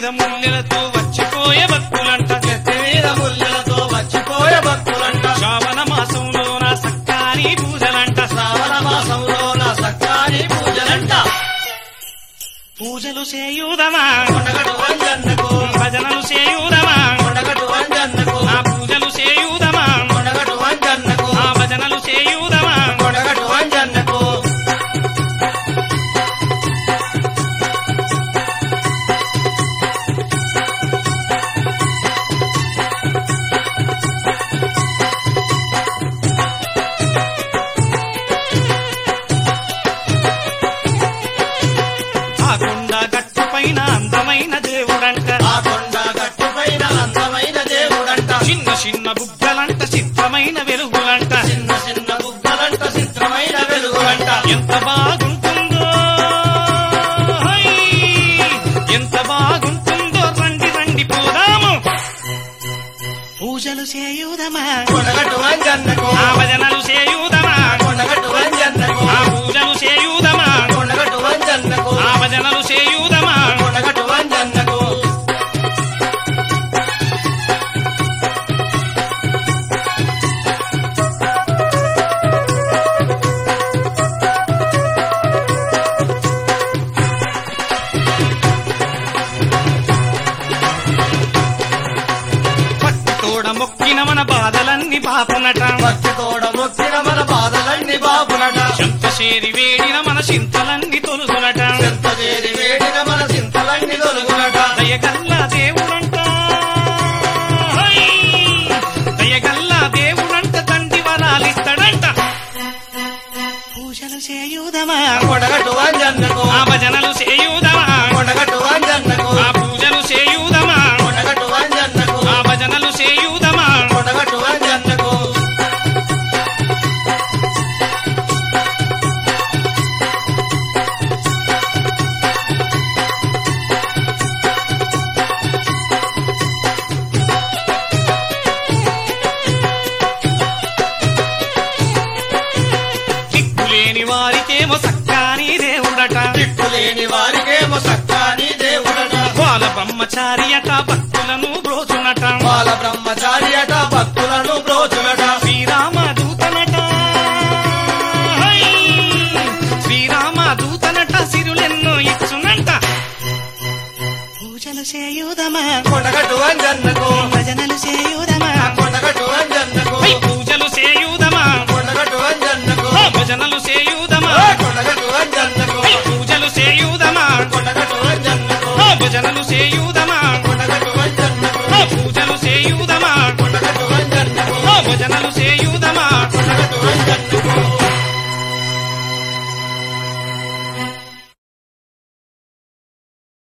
మీద ముల్లెలతో వచ్చిపోయే భక్తులంట నెత్తి మీద ముల్లెలతో వచ్చిపోయే భక్తులంట శ్రావణ మాసంలో నా సక్కాని పూజలంట శ్రావణ మాసంలో నా సక్కాని పూజలంట పూజలు చేయుదమా కొండగట్టు వంజన్నకు భజనలు చేయుదమా కొండగట్టు వంజన్నకు ఆ పూజలు చేయుదమా కొండగట్టు వంజన్నకు ఆ భజనలు చేయుదమా కొండగట్టు వంజన్నకు ఆ కొండ గట్టు పైన అందమైన దేవుడంట ఆ కొండ గట్టు పైన అందమైన దేవుడంట చిన్న చిన్న బుగ్గలంట చిత్రమైన వెలుగులంట చిన్న చిన్న బుగ్గలంట చిత్రమైన వెలుగులంట ఎంత బాగుంటుందో హై! ఎంత బాగుంటుందో రండి రండి పోదాము పూజలు చేయుదమా కొండగట్టు వంజన్నకు ఆ భజనలు చేయుదమా కొండగట్టు వంజన్నకు ఆ పూజలు చేయుదమా కొండగట్టు వంజన్నకు ఆ భజనలు చేయుదమా కొండగట్టు వంజన్నకు పట్టి తోడ మొక్కిన మన బాధలన్నీ పాపునట భక్తి తోడ మొక్కిన మన బాధలన్నీ బాపునట చెంత చేరి వేడిన మన చింతలన్నీ తొలుగునట చెంత చేరి వేడిన మన చింతలన్నీ తొలుగునట దయగల్లా దేవుడంట హై! దయగల్లా దేవుడంట తండ్రి వరాలిస్తాడంట పూజలు చేయుదమా కొండగట్టు వంజన్నకు ఆ భజనలు చేయుదమా కొండగట్టు వంజన్నకు ఆ పూజలు చేయుదమా కొండగట్టు వంజన్నకు ఆ భజనలు చేయుదమా కొండగట్టు వంజన్నకు దిక్కులేని వారికేమో సక్కాని దేవుడట దిక్కులేని వారికేమో సక్కాని దేవుడట బాల బ్రహ్మచారియట భక్తులను బ్రోచునట బాల బ్రహ్మచారి అట భక్తులను బ్రోచునట శ్రీరామ దూతనట హై! శ్రీరామ దూతనట సిరులెన్నో ఇచ్చునంట పూజలు చేయుదమా కొండగట్టు వంజన్నకు భజనలు చేయుదమా కొండగట్టు వంజన్నకు హై! పూజలు చేయుదమా కొండగట్టు వంజన్నకు ఆ భజనలు చేయుదమా కొండగట్టు వంజన్నకు హై! పూజలు చేయుదమా కొండగట్టు వంజన్నకు ఆ భజనలు చేయుదమా కొండగట్టు వంజన్నకు ఆ పూజలు చేయుదమా కొండగట్టు వంజన్నకు ఆ భజనలు చేయుదమా కొండగట్టు వంజన్నకు